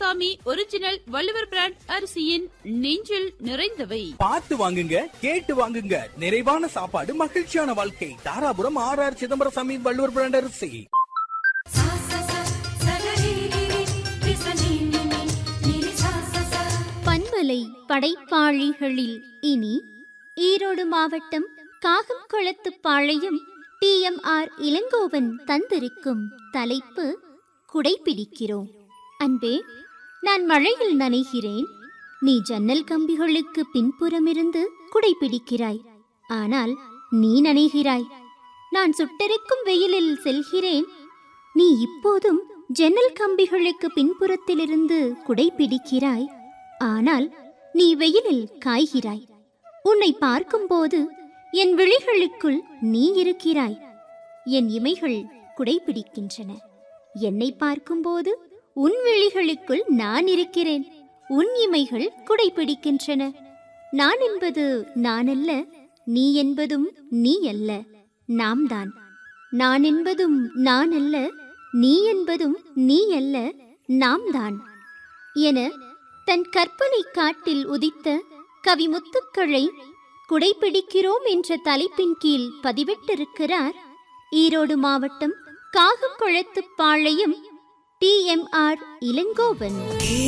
Arusamy original Valluvar brand அரிசியின் நெஞ்சில் நிறைந்தவை பார்த்து வாங்குங்க கேட்டு வாங்குங்க நிறைவான சாப்பாடு மகிழ்ச்சியான வாழ்க்கை Dharapuram R R Chidambarasamy Valluvar brand அரிசி सा सा सा सगरिगिरि विसनिनिनि निरि सा सा सा பண்பலை படைப்பாளிகளில் இனி ஈரோடு மாவட்டம் Kakamkulathupalayam T M R Ilangovan தந்திருக்கும் தலைப்பு குடைப்பிடிக்கிறோம் அன்பே நான் மழையில் நனைகிறேன் நீ ஜன்னல் கம்பிகளுக்கு பின்புறமிருந்து குடைப்பிடிக்கிறாய் ஆனால் நீ நனைகிறாய் நான் சுட்டெரிக்கும் வெயிலில் செல்கிறேன் நீ இப்போதும் ஜன்னல் கம்பிகளுக்கு பின்புறத்திலிருந்து குடைப்பிடிக்கிறாய் ஆனால் நீ வெயிலில் காய்கிறாய் உன்னை பார்க்கும்போது என் விழிகளுக்குள் நீ இருக்கிறாய் என் இமைகள் குடைப்பிடிக்கின்றன என்னை பார்க்கும்போது உன் விழிகளுக்குள் நான் இருக்கிறேன் உன் இமைகள் குடைப்பிடிக்கின்றன நான் என்பது நான் அல்ல நீ என்பதும் நீ அல்ல நாம் தான் நான் என்பதும் நான் அல்ல நீ என்பதும் நீ அல்ல நாம் தான் என தன் கற்பனை காட்டில் உதித்த கவி முத்துக்களை குடைப்பிடிக்கிறோம் என்ற தலைப்பின் கீழ் பதிவிட்டிருக்கிறார் ஈரோடு மாவட்டம் Kakakulathupalayam T M R Elangovan